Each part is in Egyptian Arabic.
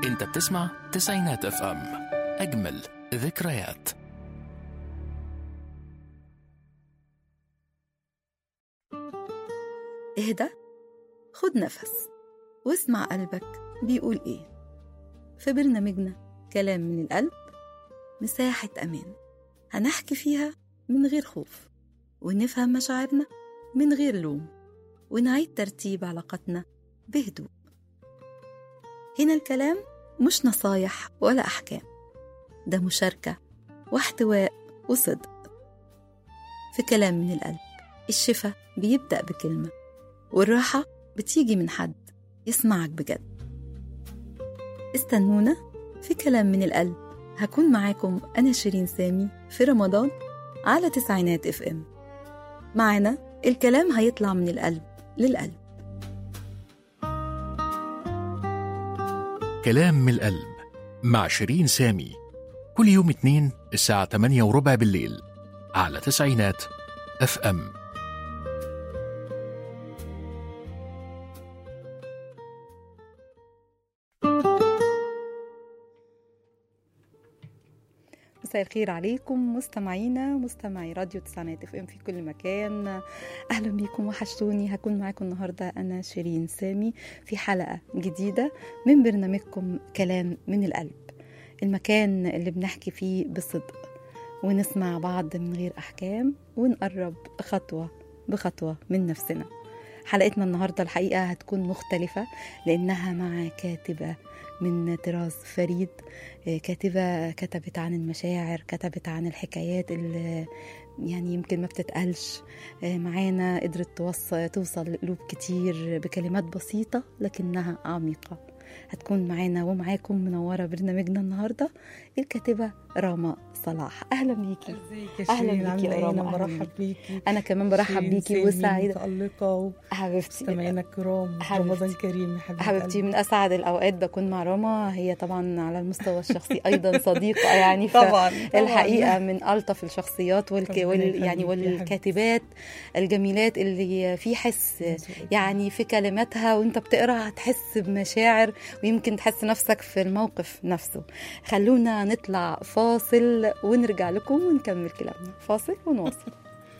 انت بتسمع تسعينات اف ام اجمل ذكريات اهدى خد نفس واسمع قلبك بيقول ايه في برنامجنا كلام من القلب مساحة أمان هنحكي فيها من غير خوف ونفهم مشاعرنا من غير لوم ونعيد ترتيب علاقتنا بهدوء هنا الكلام مش نصايح ولا أحكام ده مشاركة واحتواء وصدق في كلام من القلب الشفا بيبدأ بكلمة والراحة بتيجي من حد يسمعك بجد استنونا في كلام من القلب هكون معاكم أنا شيرين سامي في رمضان على تسعينات اف ام معنا الكلام هيطلع من القلب للقلب كلام من القلب مع شيرين سامي كل يوم اتنين الساعة 8 وربع بالليل على تسعينات اف ام مساء الخير عليكم مستمعينا مستمعي راديو تسعينات اف ام في كل مكان اهلا بيكم وحشتوني هكون معاكم النهارده انا شيرين سامي في حلقه جديده من برنامجكم كلام من القلب المكان اللي بنحكي فيه بصدق ونسمع بعض من غير احكام ونقرب خطوه بخطوه من نفسنا حلقتنا النهارده الحقيقه هتكون مختلفه لانها مع كاتبه من طراز فريد كاتبة كتبت عن المشاعر كتبت عن الحكايات اللي يعني يمكن ما بتتقالش معانا قدرت توصل, توصل لقلوب كتير بكلمات بسيطة لكنها عميقة هتكون معانا ومعاكم منورة برنامجنا النهاردة الكاتبة راما صلاح أهلا بيكي ازيك يا أهلا شيرين بيكي يا عامله ايه راما، انا أهلا برحب بيكي. بيكي أنا كمان برحب شيرين بيكي سامي وسعيدة متألقة حبيبتي ومستمعينا الكرام حبيبتي. رمضان كريم يا حبيبتي حبيبتي قلبي. من اسعد الاوقات بكون مع راما هي طبعا على المستوى الشخصي ايضا صديقه يعني ف- طبعا طبعاً. الحقيقه من الطف الشخصيات والك... ربنا وال... يخليك يعني يا والكاتبات الجميلات اللي في حس يعني في كلماتها وانت بتقرا هتحس بمشاعر ويمكن تحس نفسك في الموقف نفسه خلونا نطلع فاصل ونرجع لكم ونكمل كلامنا فاصل ونواصل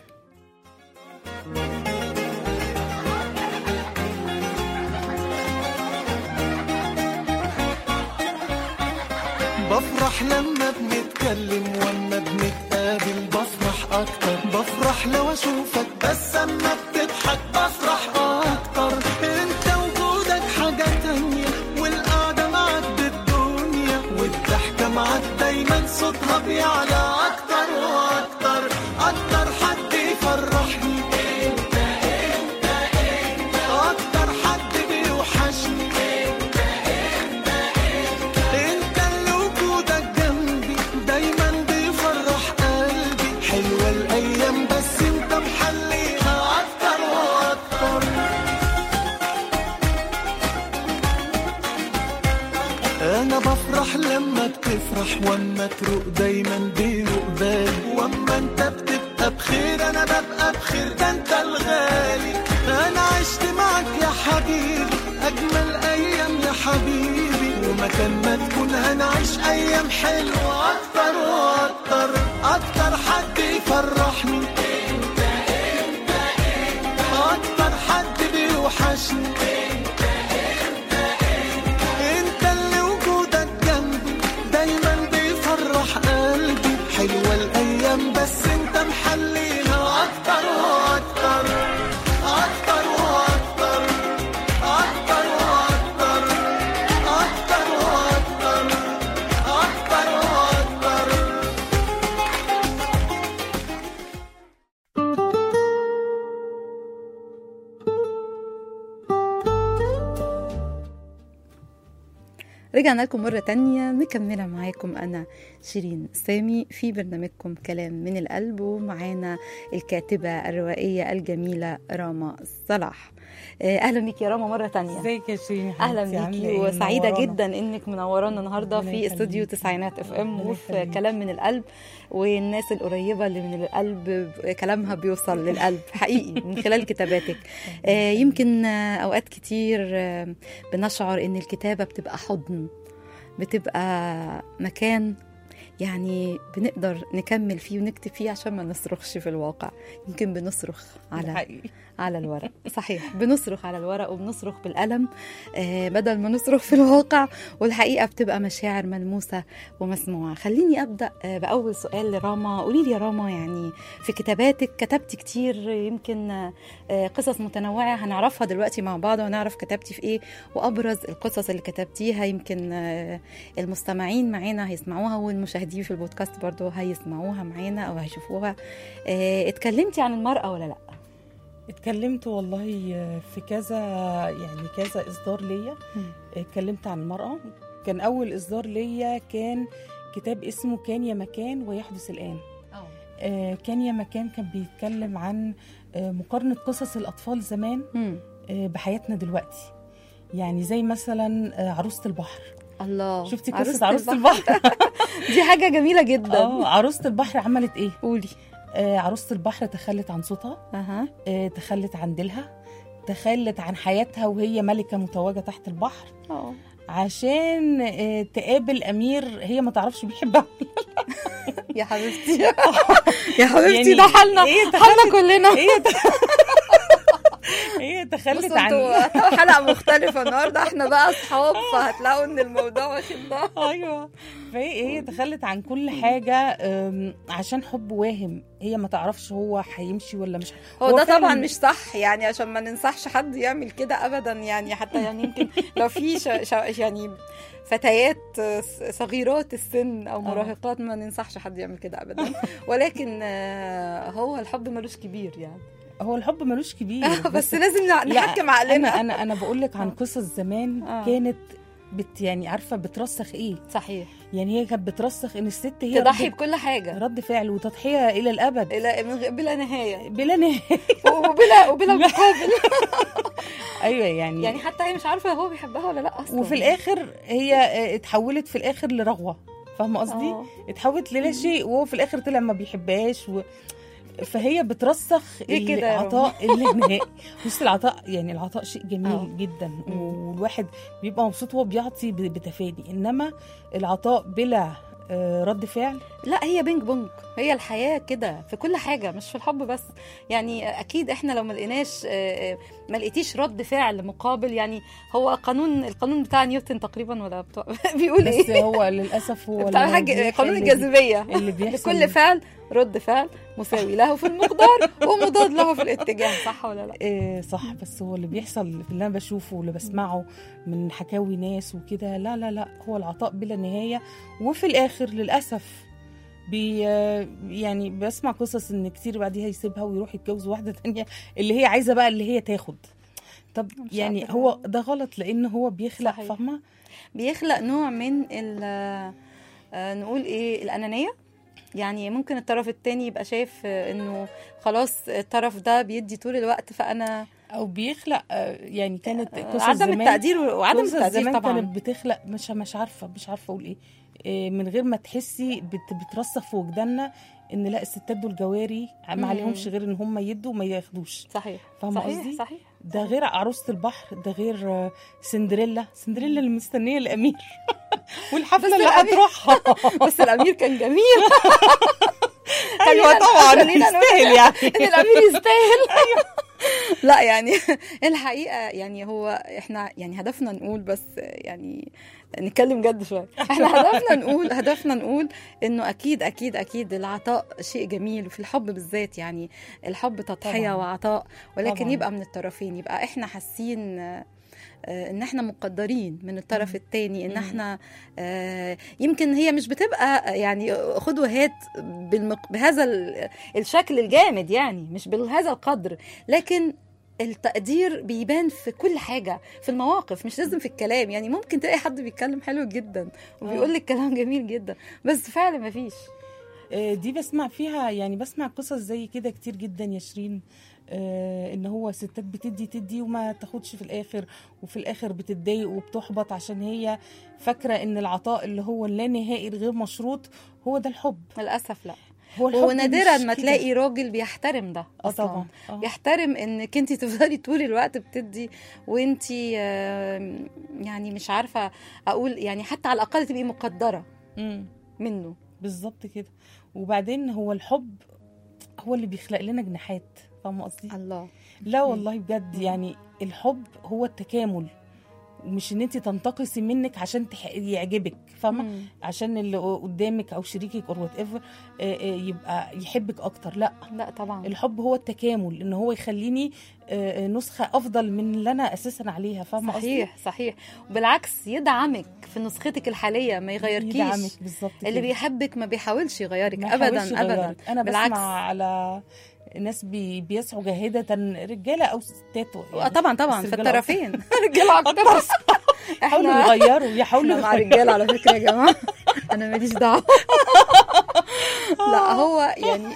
بفرح لما بنتكلم واما بنتقابل بفرح اكتر بفرح لو اشوفك بس اما بتضحك بفرح اكتر انت وجودك حاجة تانية والقعدة معاك بالدنيا والضحكة معاك دايما صوتها بيعلى اكتر واكتر اكتر حد يفرحني انت انت انت اكتر حد بيوحشني انت اللي وجودك جنبي دايما بيفرح قلبي حلوة الايام بس انت محليها اكتر واكتر انا بفرح لما بتفرح واما تروق دايما بيروق بالي واما انت بتبقى بخير انا ببقى بخير ده انت الغالي انا عشت معك يا حبيبي اجمل ايام يا حبيبي ومكان ما تكون هنعيش ايام حلوه اكتر واكتر اكتر حد يفرحني انت انت انت اكتر حد بيوحشني انت اللي وجودك جنبي دايما بيفرح قلبي حلوة الايام بس انت محليها اكتر واكتر اكتر واكتر اكتر واكتر اكتر واكتر اكتر واكتر رجعنا لكم مرة تانية مكملة معاكم أنا شيرين سامي في برنامجكم كلام من القلب ومعانا الكاتبة الروائية الجميلة راما صلاح آه، أهلا بيك يا راما مرة تانية ازيك يا شيرين يا اهلا حبيبتي؟ عاملة بيكي ايه؟ وسعيده منورانا. جدا انك منورانا النهارده ربنا في يخليكي. استوديو تسعينات اف ام ربنا وفي يخليكي. كلام من القلب والناس القريبه اللي من القلب كلامها بيوصل للقلب حقيقي من خلال كتاباتك آه، يمكن آه، اوقات كتير آه، بنشعر ان الكتابه بتبقى حضن بتبقى مكان يعني بنقدر نكمل فيه ونكتب فيه عشان ما نصرخش في الواقع يمكن بنصرخ على حقيقي على الورق صحيح بنصرخ على الورق وبنصرخ بالقلم آه بدل ما نصرخ في الواقع والحقيقه بتبقى مشاعر ملموسه ومسموعه خليني ابدا آه باول سؤال لراما قولي لي يا راما يعني في كتاباتك كتبتي كتير يمكن آه قصص متنوعه هنعرفها دلوقتي مع بعض ونعرف كتبتي في ايه وابرز القصص اللي كتبتيها يمكن آه المستمعين معانا هيسمعوها والمشاهدين في البودكاست برضو هيسمعوها معانا او هيشوفوها آه اتكلمتي عن المراه ولا لا اتكلمت والله في كذا يعني كذا اصدار ليا اتكلمت عن المراه كان اول اصدار ليا كان كتاب اسمه كان يا مكان ويحدث الان آه، كان يا مكان كان بيتكلم عن آه، مقارنه قصص الاطفال زمان مم. آه، بحياتنا دلوقتي يعني زي مثلا آه، عروسه البحر الله شفتي قصه عروسه البحر دي حاجه جميله جدا اه عروسه البحر عملت ايه قولي آه، عروسه البحر تخلت عن صوتها اها آه، تخلت عن ديلها تخلت عن حياتها وهي ملكة متوجة تحت البحر اه عشان آه، تقابل أمير هي ما تعرفش بيحبها يا حبيبتي يا حبيبتي يعني ده حالنا هي حالنا كلنا هي هي تخلت بصوا عن انتوا حلقه مختلفه النهارده احنا بقى اصحاب فهتلاقوا ان الموضوع واخد ده ايوه فهي هي تخلت عن كل حاجه آم، عشان حب واهم هي ما تعرفش هو هيمشي ولا مش هو ده فعلاً طبعا مش صح يعني عشان ما ننصحش حد يعمل كده ابدا يعني حتى يعني يمكن لو في ش... ش... يعني فتيات صغيرات السن او مراهقات ما ننصحش حد يعمل كده ابدا ولكن آه، هو الحب ملوش كبير يعني هو الحب ملوش كبير بس لازم نع- لا، نحكم عقلنا انا انا انا بقول لك عن قصص زمان آه. كانت بت يعني عارفه بترسخ ايه صحيح يعني هي كانت بترسخ ان الست هي تضحي رد, بكل حاجه رد فعل وتضحيه الى الابد الى من غ- بلا نهايه بلا نهايه وبلا وبلا مقابل ايوه يعني, يعني حتى هي مش عارفه هو بيحبها ولا لا اصلا وفي الاخر هي آه، اتحولت في الاخر لرغوه فاهمه قصدي آه. اتحولت للا شيء وهو في الاخر طلع ما بيحبهاش و... فهي بترسخ ليه كده يا العطاء اللانهائي بص العطاء يعني العطاء شيء جميل آه. جدا مم. والواحد بيبقى مبسوط وهو بيعطي ب- بتفادي انما العطاء بلا آه، رد فعل لا هي بينج بونج هي الحياه كده في كل حاجه مش في الحب بس يعني اكيد احنا لو ما لقيناش آه، آه، ما لقيتيش رد فعل مقابل يعني هو قانون القانون بتاع نيوتن تقريبا ولا بتوع بيقول بس ايه هو للاسف هو بتاع اللي حاجه بيح- قانون اللي بي- الجاذبيه اللي بيحصل لكل فعل رد فعل مساوي له في المقدار ومضاد له في الاتجاه صح ولا لا إيه صح بس هو اللي بيحصل اللي انا بشوفه واللي بسمعه من حكاوي ناس وكده لا لا لا هو العطاء بلا نهايه وفي الاخر للاسف بي يعني بسمع قصص ان كتير بعديها يسيبها ويروح يتجوز واحده تانية اللي هي عايزه بقى اللي هي تاخد طب مش يعني عارفة. هو ده غلط لان هو بيخلق صحيح. فاهمه بيخلق نوع من ال آه، نقول ايه الانانيه يعني ممكن الطرف التاني يبقى شايف آه، انه خلاص الطرف ده بيدي طول الوقت فانا او بيخلق آه، يعني كانت آه، قصص عدم زمان التقدير وعدم قصص التقدير زمان طبعا كانت بتخلق مش مش عارفه مش عارفه اقول ايه إيه، من غير ما تحسي بت بترسخ في وجداننا ان لا الستات دول جواري مم. ما عليهمش غير ان هم يدوا وما ياخدوش صحيح فاهمة صحيح قصدي؟ صحيح ده غير عروسه البحر ده غير آه، سندريلا سندريلا اللي مستنيه الامير والحفله بس اللي الأمير- هتروحها بس الامير كان جميل ايوه خلينا- طبعا خلينا نقول يستاهل ان يعني الامير يستاهل لا يعني الحقيقه يعني هو احنا يعني هدفنا نقول بس يعني نتكلم جد شويه احنا هدفنا نقول هدفنا نقول انه اكيد اكيد اكيد العطاء شيء جميل وفي الحب بالذات يعني الحب تضحيه طبعاً. وعطاء ولكن طبعاً. يبقى من الطرفين يبقى احنا حاسين آه، آه، ان احنا مقدرين من الطرف مم. التاني ان مم. احنا آه، يمكن هي مش بتبقى آه، يعني خد وهات بالمق... بهذا ال- الشكل الجامد يعني مش بهذا القدر لكن التقدير بيبان في كل حاجة في المواقف مش لازم في الكلام يعني ممكن تلاقي حد بيتكلم حلو جدا وبيقول لك كلام جميل جدا بس فعلا ما فيش آه، دي بسمع فيها يعني بسمع قصص زي كده كتير جدا يا شيرين آه، ان هو ستات بتدي تدي وما تاخدش في الاخر وفي الاخر بتتضايق وبتحبط عشان هي فاكره ان العطاء اللي هو اللانهائي الغير مشروط هو ده الحب للأسف لا هو الحب ونادرا مش ما كده. تلاقي راجل بيحترم ده اه اصلا طبعا آه. يحترم انك انت تفضلي طول الوقت بتدي وانت يعني مش عارفه اقول يعني حتى على الاقل تبقي مقدره مم. منه بالظبط كده وبعدين هو الحب هو اللي بيخلق لنا جناحات فاهمه قصدي الله لا والله بجد يعني الحب هو التكامل مش ان انت تنتقصي منك عشان تح... يعجبك فاهمه مم. عشان اللي قدامك او شريكك او وات ايفر يبقى يحبك اكتر لا لا طبعا الحب هو التكامل ان هو يخليني آه، آه، نسخه افضل من اللي انا اساسا عليها فاهمه قصدي؟ صحيح صحيح وبالعكس يدعمك في نسختك الحاليه ما يغيركيش يدعمك بالظبط اللي كده. بيحبك ما بيحاولش يغيرك ما ابدا يحاولش ابدا يغيرك. انا بالعكس. بسمع على ناس بي بيسعوا جاهده رجاله او ستات آه، طبعا طبعا بس في رجالة الطرفين رجاله اكتر يحاولوا احنا يغيروا يحاولوا احنا مع يغيروا. رجاله على فكره يا جماعه انا ماليش دعوه لا هو يعني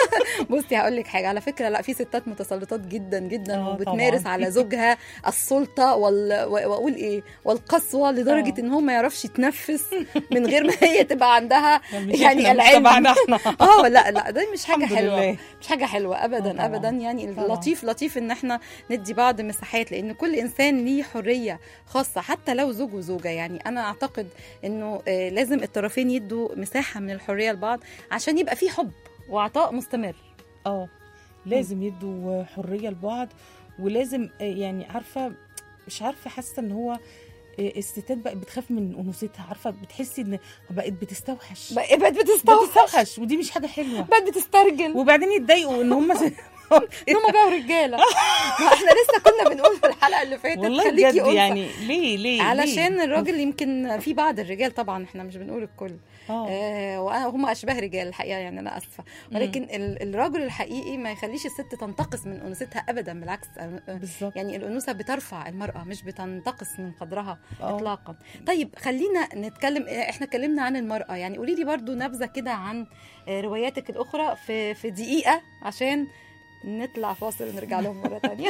بصي هقول لك حاجه على فكره لا في ستات متسلطات جدا جدا آه، وبتمارس طبعاً. على زوجها السلطه وال... و- واقول ايه والقسوه لدرجه آه. ان هو ما يعرفش يتنفس من غير ما هي تبقى عندها مش يعني إحنا، مش العلم. تبعنا احنا اه لا لا ده مش حاجه الحمد حلوه لله. مش حاجه حلوه ابدا آه، طبعاً. ابدا يعني طبعاً. اللطيف لطيف ان احنا ندي بعض مساحات لان كل انسان ليه حريه خاصه حتى لو زوج وزوجه يعني انا اعتقد انه آه، لازم الطرفين يدوا مساحه من الحريه لبعض عشان يبقى في حب وعطاء مستمر اه لازم يدوا حريه لبعض ولازم آه، يعني عارفه مش عارفه حاسه ان هو آه، الستات بقت بتخاف من انوثتها عارفه بتحسي ان بقت بتستوحش بقى- بقت بتستوحش بتستوحش ودي مش حاجه حلوه بقت بتسترجل وبعدين يتضايقوا ان هم ان هم بقوا رجاله ما احنا لسه كنا بنقول في الحلقه اللي فاتت والله خليكي بجد أنثى. يعني ليه ليه علشان ليه؟ الراجل يمكن في بعض الرجال طبعا احنا مش بنقول الكل اه آه وهم اشباه رجال الحقيقه يعني انا اسفه ولكن ال- الراجل الحقيقي ما يخليش الست تنتقص من انوثتها ابدا بالعكس آه، بالظبط يعني الانوثه بترفع المراه مش بتنتقص من قدرها آه. اطلاقا طيب خلينا نتكلم آه، احنا اتكلمنا عن المراه يعني قولي لي برضو نبذه كده عن آه، رواياتك الاخرى في في دقيقه عشان نطلع فاصل ونرجع لهم مره ثانيه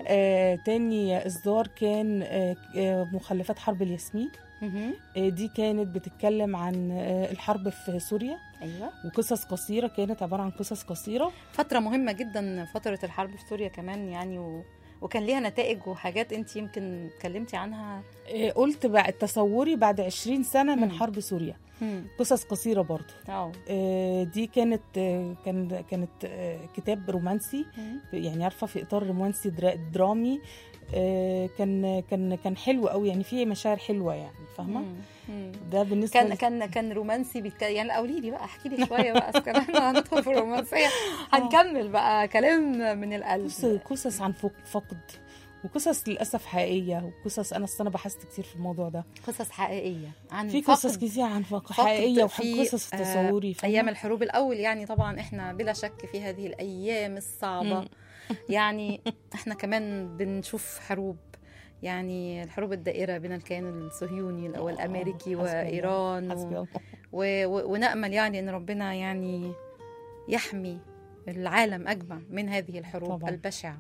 آه تاني اصدار كان آه آه مخلفات حرب الياسمين آه دي كانت بتتكلم عن آه الحرب في سوريا ايوه وقصص قصيره كانت عباره عن قصص قصيره فتره مهمه جدا فتره الحرب في سوريا كمان يعني و... وكان ليها نتائج وحاجات انت يمكن اتكلمتي عنها آه قلت بعد تصوري بعد 20 سنه من مم. حرب سوريا مم. قصص قصيره برضو اه آه دي كانت آه كان كانت آه كتاب رومانسي مم. يعني عارفه في اطار رومانسي درا درامي آه كان كان كان حلو قوي يعني فيه مشاعر حلوه يعني فاهمه مم. مم. ده بالنسبه كان ل- كان كان رومانسي بيتك... يعني لا قولي لي بقى احكي لي شويه بقى أصل كمان احنا هندخل في الرومانسيه هنكمل بقى كلام من القلب قصص قصص عن فق- فقد وقصص للاسف حقيقيه وقصص انا أصل انا بحثت كتير في الموضوع ده قصص حقيقيه عن في فقد- قصص كتير عن فق- فقد حقيقيه في، وقصص في آه، تصوري فاهمة؟ ايام الحروب الاول يعني طبعا احنا بلا شك في هذه الايام الصعبه مم. يعني احنا كمان بنشوف حروب يعني الحروب الدائرة بين الكيان الصهيوني آه، والأمريكي حسبي الله، وإيران حسبي و... الله و... و... ونأمل يعني أن ربنا يعني يحمي العالم أجمع من هذه الحروب طبعاً. البشعة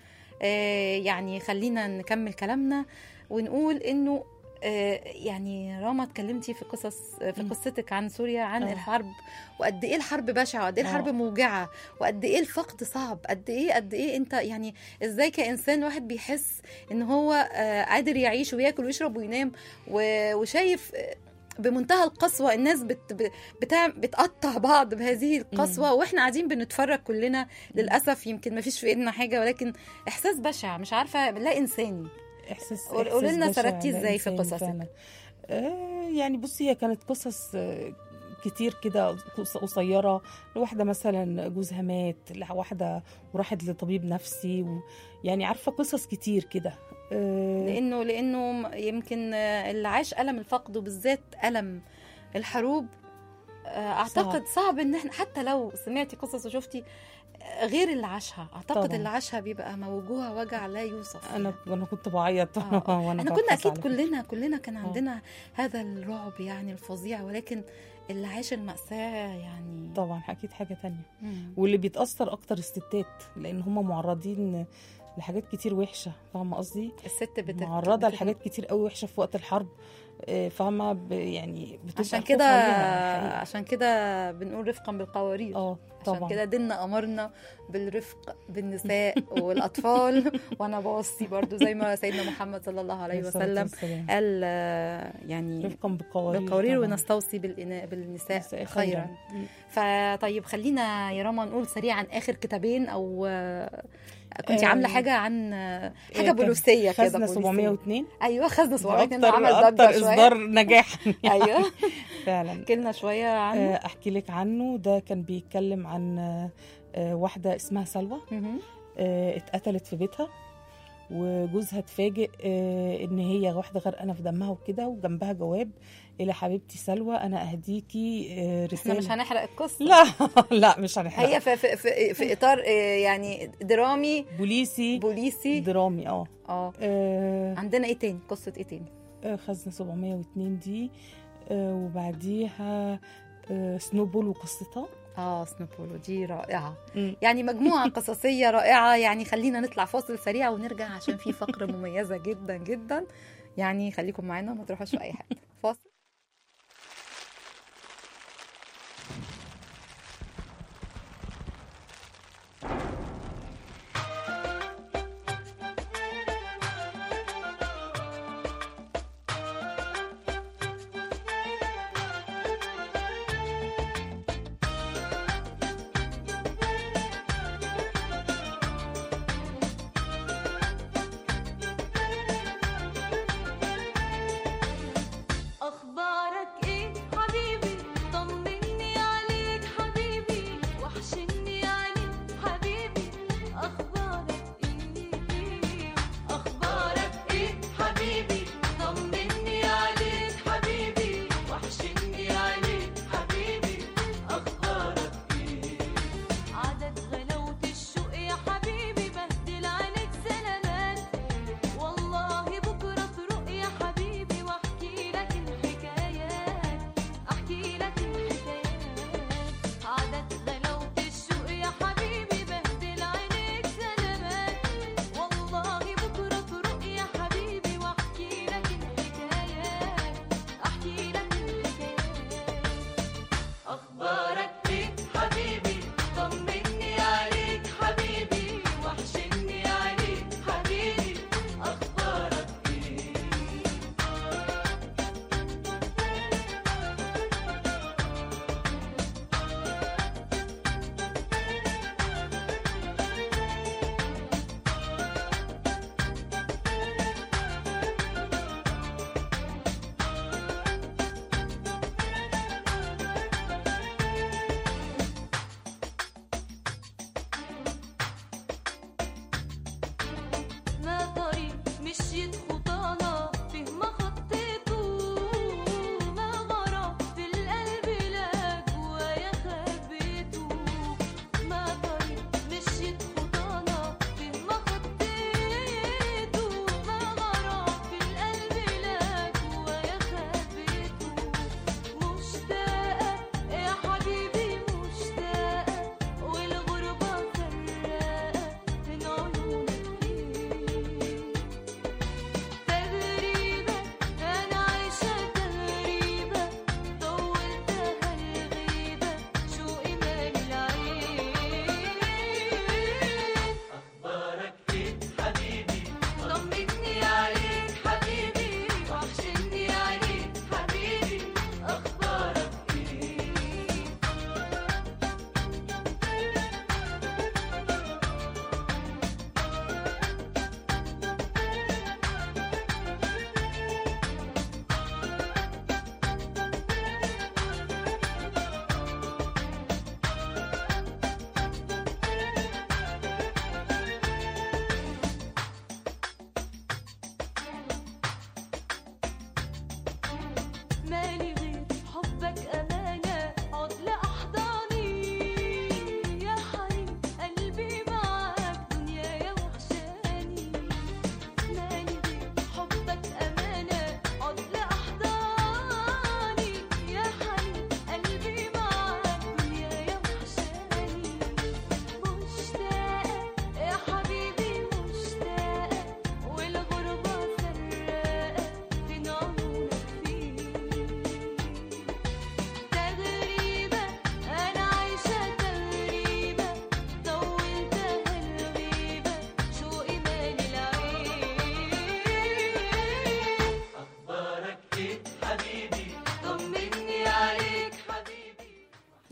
آه يعني خلينا نكمل كلامنا ونقول إنه آه يعني راما اتكلمتي في قصص في مم. قصتك عن سوريا عن آه. الحرب وقد ايه الحرب بشعه وقد ايه الحرب آه. موجعه وقد ايه الفقد صعب قد ايه قد ايه انت يعني ازاي كانسان واحد بيحس ان هو آه، قادر يعيش وياكل ويشرب وينام و- وشايف آه، بمنتهى القسوه الناس بت ب- بتاع بتقطع بعض بهذه القسوه واحنا قاعدين بنتفرج كلنا للاسف يمكن ما فيش في ايدنا حاجه ولكن احساس بشع مش عارفه لا انساني احساس قول- إحساس قولي لنا بشع سردتي على إزاي في إنسان قصصك؟ فعلاً. آه يعني بصي هي كانت قصص آه، كتير كده قص- قصيره لواحده مثلا جوزها مات لواحده وراحت لطبيب نفسي و يعني عارفه قصص كتير كده آه لانه لانه م- يمكن آه، اللي عاش الم الفقد وبالذات الم الحروب آه، اعتقد صعب, صعب ان احنا حتى لو سمعتي قصص وشفتي آه، غير اللي عاشها اعتقد طبعاً. اللي عاشها بيبقى موجوع وجع لا يوصف انا انا كنت بعيط آه، آه. وانا احنا ببحث كنا اكيد على- كلنا كلنا كان آه. عندنا هذا الرعب يعني الفظيع ولكن اللي عاش المأساة يعني طبعا اكيد حاجه تانية مم. واللي بيتاثر اكتر الستات لان هم معرضين لحاجات كتير وحشه فاهمه قصدي الست بت... معرضه بت- لحاجات كتير قوي وحشه في وقت الحرب آه، فاهمه ب- يعني بتبقى عشان الخوف كده عليها حقيقي. عشان كده بنقول رفقا بالقوارير اه عشان طبعا كده ديننا امرنا بالرفق بالنساء والاطفال وانا بوصي برضو زي ما سيدنا محمد صلى الله عليه الصلاة وسلم والسلام. قال آه، يعني رفقا بالقوارير بالقوارير طبعاً. ونستوصي بالإناء بالنساء نساء خيرا مم. فطيب خلينا يا رما نقول سريعا اخر كتابين او آه، كنت آه، عامله حاجه عن آه، حاجه كان بوليسيه كده خزنه بوليسية. 702 ايوه خزنه 702 اكتر عمل اكتر ضجه شويه اصدار نجاحا ايوه فعلا احكي لنا شويه عنه آه، احكي لك عنه ده كان بيتكلم عن آه، آه، واحده اسمها سلوى مهم. آه، اتقتلت في بيتها وجوزها اتفاجئ آه، ان هي واحده غرقانه في دمها وكده وجنبها جواب الى حبيبتي سلوى انا اهديكي آه، احنا رساله مش هنحرق القصه لا لا مش هنحرق هي في في في, في اطار آه، يعني درامي بوليسي بوليسي درامي اه اه آه، عندنا ايه تاني قصه ايه تاني آه، خزنه 702 دي آه، وبعديها آه، سنوبول وقصتها اه سنوبولو دي رائعه مم. يعني مجموعه قصصيه رائعه يعني خلينا نطلع فاصل سريع ونرجع عشان في فقره مميزه جدا جدا يعني خليكم معانا ما تروحوش في اي حته فاصل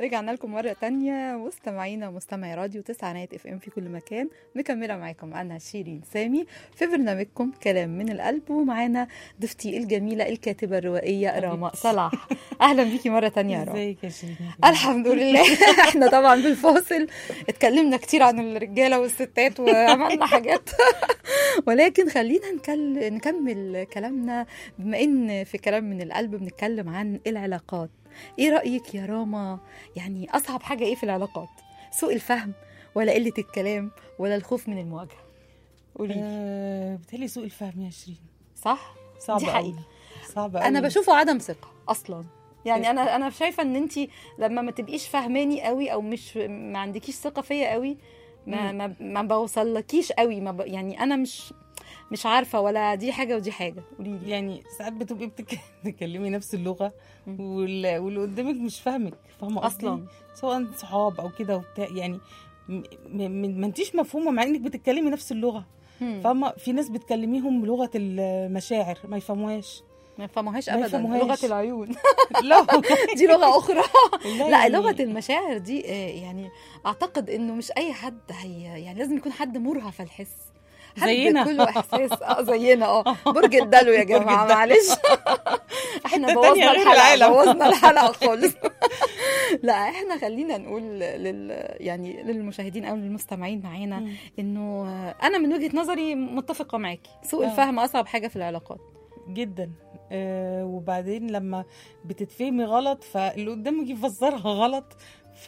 رجعنا لكم مرة تانية مستمعينا ومستمعي راديو تسعينات اف ام في كل مكان مكملة معاكم أنا شيرين سامي في برنامجكم كلام من القلب ومعانا ضيفتي الجميلة الكاتبة الروائية راماء صلاح أهلا بيكي مرة تانية يا راماء ازيك يا شيرين الحمد لله احنا طبعا بالفاصل اتكلمنا كتير عن الرجاله والستات وعملنا حاجات ولكن خلينا نكل... نكمل كلامنا بما ان في كلام من القلب بنتكلم عن العلاقات ايه رايك يا راما يعني اصعب حاجه ايه في العلاقات سوء الفهم ولا قله الكلام ولا الخوف من المواجهه قولي لي. آه بتهيألي سوء الفهم يا شيرين صح صعب دي قوي حقيقة. صعب انا قوي. بشوفه عدم ثقه اصلا يعني انا انا شايفه ان انت لما ما تبقيش فاهماني قوي او مش ما عندكيش ثقه فيا قوي ما ما, ما بوصلكيش قوي ما ب... يعني انا مش مش عارفه ولا دي حاجه ودي حاجه قولي لي يعني ساعات بتبقي بتك- بتتكلمي نفس اللغه مم. وال- واللي قدامك مش فاهمك فاهمه قصدي؟ أصلاً. سواء صحاب او كده وبتاع يعني م- م- ما انتيش مفهومه مع انك بتتكلمي نفس اللغه مم. فاهمه في ناس بتكلميهم بلغه المشاعر ما يفهموهاش ما يفهموهاش ما ابدا يفهموهاش. لغه العيون لا دي لغه اخرى لا يعني- لغه المشاعر دي آه، يعني اعتقد انه مش اي حد هي يعني لازم يكون حد مرهف الحس حد زينا. كله احساس اه زينا اه برج الدلو يا برج جماعه الدلو. معلش احنا حتة بوظنا تانية غير الحلقه العالم. بوظنا الحلقه خالص لا احنا خلينا نقول لل يعني للمشاهدين او للمستمعين معانا مم. انه آه، انا من وجهه نظري متفقه معاكي سوء آه. الفهم اصعب حاجه في العلاقات جدا آه وبعدين لما بتتفهمي غلط فاللي قدامك يفسرها غلط ف...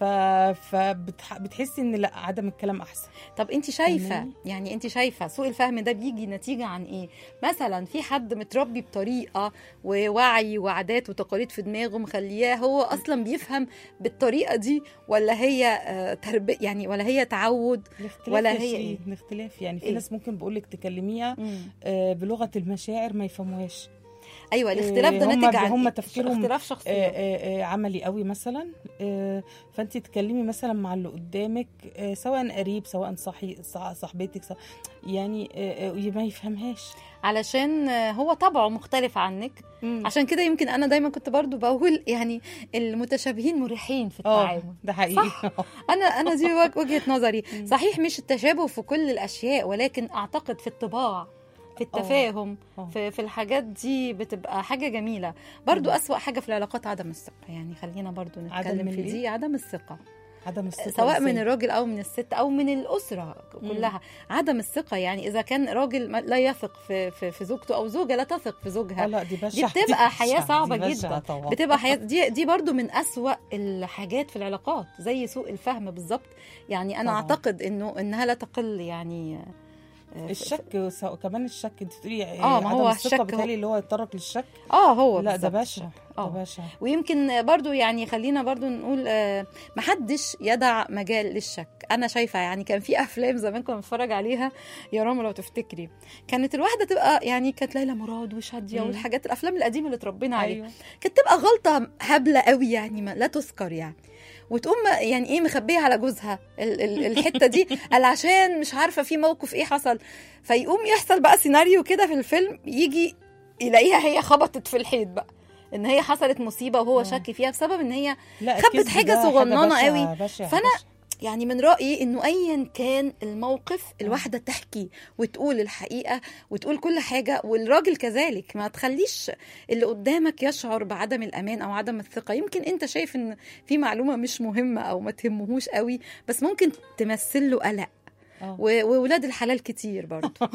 فبتحسي ان لا عدم الكلام احسن طب انت شايفه فاهماني؟ يعني انت شايفه سوء الفهم ده بيجي نتيجه عن ايه مثلا في حد متربي بطريقه ووعي وعادات وتقاليد في دماغه مخلياه هو اصلا بيفهم بالطريقه دي ولا هي آه، تربيه يعني ولا هي تعود الاختلاف ولا يا هي شيرين، إيه؟ الاختلاف يعني في إيه؟ ناس ممكن بقولك تكلميها آه بلغه المشاعر ما يفهموهاش ايوه الاختلاف ده إيه، هم- ناتج عن هم إيه؟ تفكيرهم، اختلاف آه شخصيه آه آه عملي قوي مثلا آه فانت تتكلمي مثلا مع اللي قدامك آه سواء قريب سواء صحي صح- صاحبتك صح يعني آه آه ما يفهمهاش علشان آه، هو طبعه مختلف عنك عشان كده يمكن انا دايما كنت برضو بقول يعني المتشابهين مريحين في اه التعامل ده حقيقي انا انا دي وج- وجهه نظري صحيح مش التشابه في كل الاشياء ولكن اعتقد في الطباع في التفاهم آه. في, في الحاجات دي بتبقى حاجه جميله برضو أسوأ حاجه في العلاقات عدم الثقه يعني خلينا برضو نتكلم في الإيه؟ دي عدم الثقه عدم الثقه سواء من إزاي؟ الراجل او من الست او من الاسره كلها عدم الثقه يعني اذا كان راجل ما- لا يثق في في, في زوجته او زوجه لا تثق في اه زوجها لا دي دي بشعة بتبقى حياه بشعة، صعبه دي بشعة جدا طبعا بتبقى حياه دي دي برضو من أسوأ الحاجات في العلاقات زي سوء الفهم بالظبط يعني انا طبعاً. اعتقد انه انها لا تقل يعني آه، الشك سواء كمان الشك انت بتقولي آه، ما عدم هو الثقة الشك هو- بتهيألي اللي هو يتطرق للشك اه هو لا ده بالظبط. بشع ده اه بشع ويمكن برضو يعني خلينا برضو نقول آه، محدش يدع مجال للشك انا شايفه يعني كان في افلام زمان كنا بنتفرج عليها يا رامي لو تفتكري كانت الواحده تبقى يعني كانت ليلى مراد وشاديه مم. والحاجات الافلام القديمه اللي اتربينا عليها ايوه كانت تبقى غلطه هبله قوي يعني ما لا تذكر يعني وتقوم يعني ايه مخبيه على جوزها ال- ال- الحته دي قال عشان مش عارفه في موقف ايه حصل فيقوم يحصل بقى سيناريو كده في الفيلم يجي يلاقيها هي خبطت في الحيط بقى ان هي حصلت مصيبه وهو آه. شك فيها بسبب ان هي لا خبت الكذب حاجة ده صغننة بشعة- قوي. بشعة فأنا بشعة. يعني من رايي انه ايا كان الموقف الواحده تحكي وتقول الحقيقه وتقول كل حاجه والراجل كذلك ما تخليش اللي قدامك يشعر بعدم الامان او عدم الثقه يمكن انت شايف ان في معلومه مش مهمه او ما تهمهوش قوي بس ممكن تمثل له قلق آه. و- وولاد الحلال كتير برضه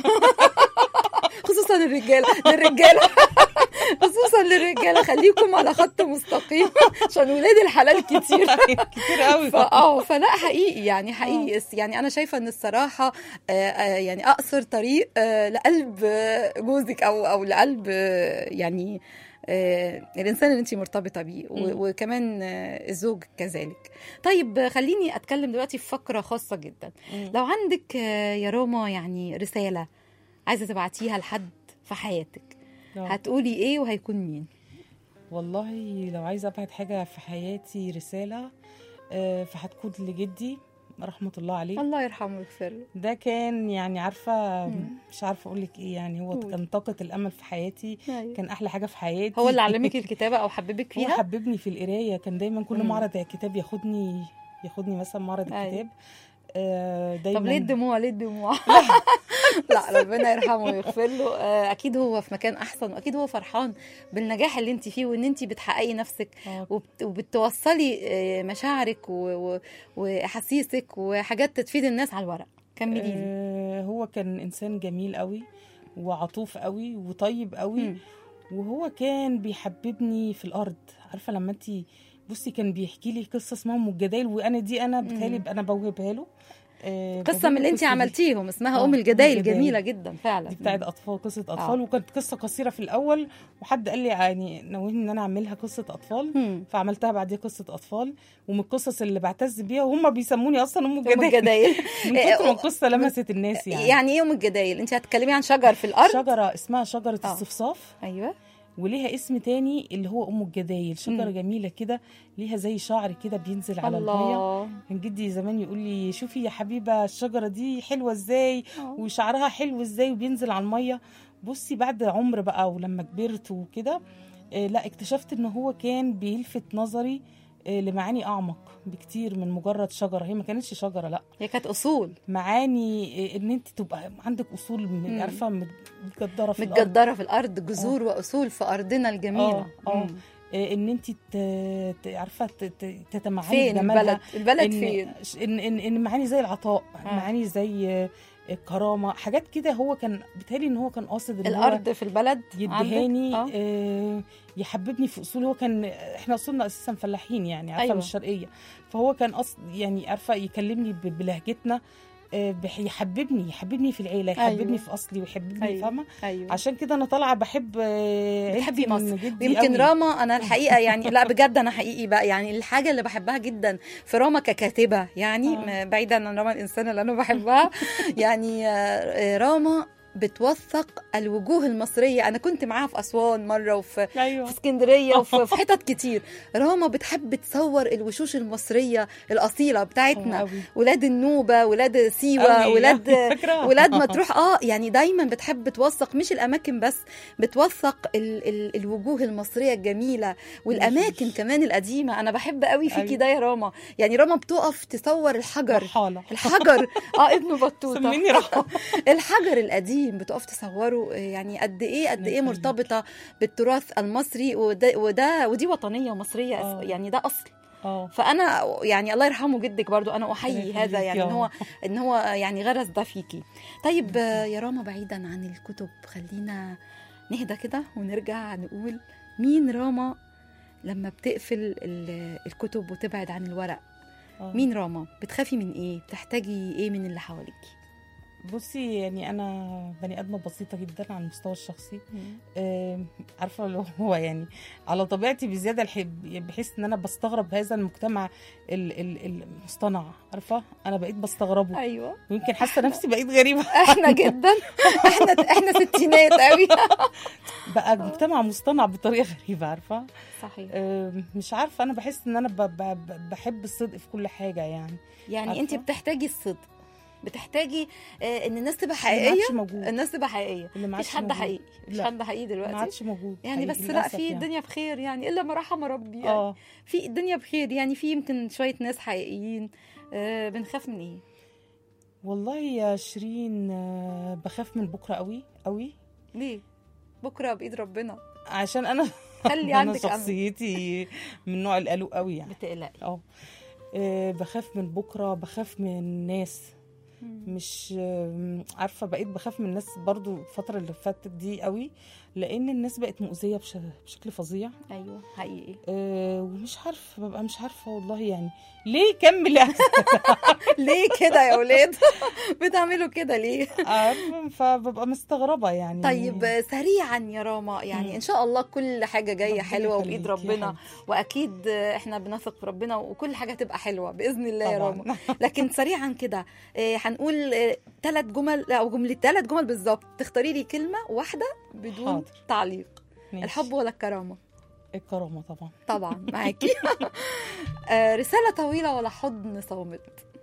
خصوصا الرجاله للرجاله خصوصا للرجاله خليكم على خط مستقيم عشان ولاد الحلال كتير كتير قوي اه فلا حقيقي يعني حقيقي الس- يعني انا شايفه ان الصراحه آه، آه، يعني اقصر طريق آه، لقلب آه، جوزك او او لقلب آه، يعني آه، الانسان اللي انت مرتبطه بيه و- مم. وكمان آه، الزوج كذلك طيب آه، خليني اتكلم دلوقتي في فقره خاصه جدا مم. لو عندك آه، يا روما يعني رساله عايزه تبعتيها لحد في حياتك آه. هتقولي ايه وهيكون مين والله لو عايزه ابعت حاجه في حياتي رساله آه، فهتكون لجدي رحمه الله عليه الله يرحمه ويغفر له ده كان يعني عارفه مم. مش عارفه اقول لك ايه يعني هو قولي. كان طاقه الامل في حياتي أيوة. كان احلى حاجه في حياتي هو اللي علمك الكتابه او حببك هو فيها حببني في القرايه كان دايما كل مم. معرض كتاب ياخدني ياخدني مثلا معرض أيوة. الكتاب آه دايما طب ليه الدموع ليه الدموع لا ربنا يرحمه ويغفر له آه، اكيد هو في مكان احسن واكيد هو فرحان بالنجاح اللي انت فيه وان انت بتحققي نفسك آه، وبت- وبتوصلي آه، مشاعرك و- و- واحاسيسك وحاجات تفيد الناس على الورق كملي لي آه هو كان انسان جميل قوي وعطوف قوي وطيب قوي مم. وهو كان بيحببني في الارض عارفه لما انت بصي كان بيحكي لي قصه اسمها ام الجدايل وانا دي انا بتهيألي مم. انا بوهبها له آه، قصه بوهب من اللي انت القصة دي. عملتيهم اسمها آه، ام أم الجدايل الجدايل. جميله جدا فعلا دي بتاعت اطفال قصه اطفال وكانت قصه قصيره في الاول وحد قال لي يعني نوهني ان انا اعملها قصه اطفال مم. فعملتها بعديها قصه اطفال ومن القصص اللي بعتز بيها وهم بيسموني اصلا ام ام الجدايل الجدايل من كتر ما القصه لمست الناس يعني, يعني ايه ام الجدايل انت هتتكلمي عن شجر في الارض شجره اسمها شجره آه. الصفصاف ايوه وليها اسم تاني اللي هو ام الجدايل شجره مم. جميله كده ليها زي شعر كده بينزل على الميه الله كان جدي زمان يقول لي شوفي يا حبيبه الشجره دي حلوه ازاي آه. وشعرها حلو ازاي وبينزل على الميه بصي بعد عمر بقى ولما كبرت وكده آه، لا اكتشفت ان هو كان بيلفت نظري آه، لمعاني اعمق بكتير من مجرد شجره هي ما كانتش شجره لا هي كانت اصول معاني آه، ان انت تبقى عندك اصول من- مم. عارفه مت- متجدره في الارض متجدره في الارض جذور واصول في ارضنا الجميله آه، آه. مم. آه، ان انت ت- ت- عارفه ت- ت- تتمعني فين بجمالها. البلد البلد إن فين ان ان ان معاني زي العطاء آه. معاني زي آه، الكرامه حاجات كده هو كان بيتهيألي ان هو كان قاصد ان هو الارض في البلد يدهاني عندك؟ آه. آه يحببني في اصول هو كان احنا اصولنا اساسا فلاحين يعني عارفه أيوة. أيوة. مش شرقيه فهو كان أص... يعني عارفه يكلمني ب- بلهجتنا آه بح- يحببني يحببني في العيله يحببني أيوة. في اصلي ويحببني أيوة. فاهمه ايوه عشان كده انا طالعه بحب آه، بتحبي عيلتي من مصر. جدي يمكن قوي. راما انا الحقيقه يعني لا بجد انا حقيقي بقى يعني الحاجه اللي بحبها جدا في راما ككاتبه يعني آه. م- بعيدا عن راما الانسان اللي انا بحبها يعني آه، آه، راما بتوثق الوجوه المصريه انا كنت معاها في اسوان مره وفي ايوه في اسكندريه وفي في حتت كتير راما بتحب تصور الوشوش المصريه الاصيله بتاعتنا قوي ولاد النوبه ولاد سيوه قوي. ولاد فاكرة؟ ولاد مطروح اه يعني دايما بتحب توثق مش الاماكن بس بتوثق ال ال الوجوه المصريه الجميله والاماكن الوشوش. كمان القديمه انا بحب قوي فيكي أيوة. ده يا راما يعني راما بتقف تصور الحجر رحاله الحجر اه ابن بطوطه سميني رحاله الحجر القديم بتقف تصوره آه، يعني قد ايه قد ايه يخليك. مرتبطه بالتراث المصري وده, وده ودي وطنيه مصريه أس- آه. يعني ده اصل اه فانا يعني الله يرحمه جدك برضو انا ربنا احيي يخليك هذا يعني يا ان هو رب. ان هو يعني غرس ده فيكي طيب آه، يا راما بعيدا عن الكتب خلينا نهدى كده ونرجع نقول مين راما لما بتقفل ال- الكتب وتبعد عن الورق آه. مين راما بتخافي من ايه بتحتاجي ايه من اللي حواليكي بصي يعني انا بني ادمه بسيطه جدا على المستوى الشخصي آم، عارفه اللي هو يعني على طبيعتي بزياده الحب بحيث ان انا بستغرب هذا المجتمع ال- ال- المصطنع عارفه انا بقيت بستغربه ايوه ويمكن حاسه نفسي بقيت غريبه احنا جدا احنا احنا ستينات قوي بقى مجتمع مصطنع بطريقه غريبه عارفه صحيح آم، مش عارفه انا بحس ان انا ب- ب- ب- بحب الصدق في كل حاجه يعني يعني انت عارفة؟ بتحتاجي الصدق بتحتاجي آه، ان الناس تبقى اللي ما حقيقيه عادش موجود الناس تبقى حقيقيه اللي ما مفيش عادش حد موجود. حقيقي مفيش لا. حد حقيقي ما دلوقتي عادش موجود يعني حقيقي بس لا للأسف في يعني. الدنيا بخير يعني الا ما رحم ربي يعني اه في الدنيا بخير يعني في يمكن شويه ناس حقيقيين آه بنخاف من ايه والله يا شيرين آه، بخاف من بكره قوي قوي ليه بكره بايد ربنا عشان انا خلي انا عندك امل شخصيتي من نوع القلق قوي يعني بتقلقي اه آه، بخاف من بكره بخاف من الناس مم. مش آم، عارفه بقيت بخاف من الناس برضو الفتره اللي فاتت دي قوي لان الناس بقت مؤذيه بش- بشكل فظيع ايوه حقيقي أه ومش عارفه ببقى مش عارفه والله يعني ليه كمل أحسن؟ ليه كده يا اولاد بتعملوا كده ليه عارفه فببقى مستغربه يعني طيب آه، سريعا يا راما يعني مم. ان شاء الله كل حاجه جايه ربنا حلوه وبايد يخليك يا ربنا حبيبتي. واكيد آه، احنا بنثق في ربنا وكل حاجه هتبقى حلوه باذن الله يا راما طبعا لكن سريعا كده آه، هنقول ثلاث جمل او جمله ثلاث جمل بالظبط تختاري لي كلمه واحده بدون حاضر. تعليق ماشي. الحب ولا الكرامه الكرامه طبعا طبعا معاكي آه، رساله طويله ولا حضن صامت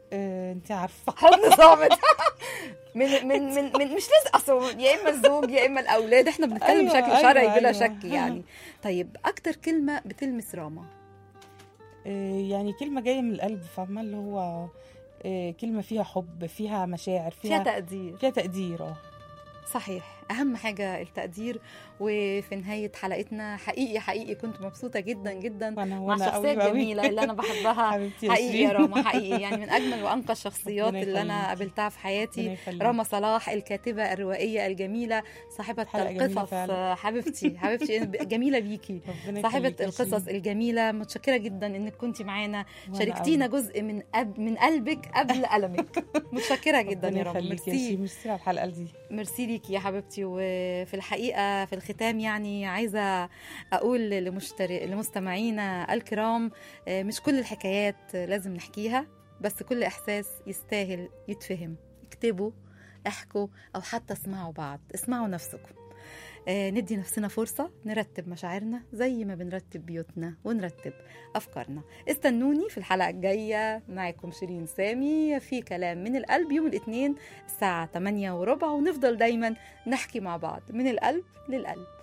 آه، انت عارفه حضن صامت من من من, من مش لازم اصل يا اما الزوج يا اما الاولاد احنا بنتكلم أيوة، بشكل أيوة، شرعي بلا أيوة. شك يعني طيب اكتر كلمه بتلمس راما آه، يعني كلمه جايه من القلب فاهمه اللي هو آه، كلمه فيها حب فيها مشاعر فيها فيها تقدير فيها تقدير اه صحيح اهم حاجه التقدير وفي نهايه حلقتنا حقيقي حقيقي كنت مبسوطه جدا جدا وانا مع وانا الشخصيه قوي قوي. الجميله اللي انا بحبها حبيبتي يا حقيقي يا شيرين. راما حقيقي يعني من اجمل وانقى الشخصيات ربنا اللي انا يخليكي. قابلتها في حياتي ربنا يخليك. راما صلاح الكاتبه الروائيه الجميله صاحبه حلقة جميلة القصص فعلا. حبيبتي حبيبتي جميله بيكي ربنا صاحبة يخليك يا القصص شيرين. الجميلة متشكرة جدا انك كنتي معانا وأنا شاركتينا قوي. جزء من أب من قلبك قبل ألمك متشكرة جدا ربنا يا رب يخليك يا ميرسي شيرين ميرسي على الحلقه دي ميرسي ليكي يا حبيبتي وفي الحقيقة في الختام يعني عايزة أقول لمشتري لمستمعينا الكرام آه، مش كل الحكايات لازم نحكيها بس كل إحساس يستاهل يتفهم اكتبوا احكوا أو حتى اسمعوا بعض اسمعوا نفسكم آه، ندي نفسنا فرصة نرتب مشاعرنا زي ما بنرتب بيوتنا ونرتب أفكارنا استنوني في الحلقة الجاية معكم شيرين سامي في كلام من القلب يوم الاثنين الساعة 8 وربع ونفضل دايما نحكي مع بعض من القلب للقلب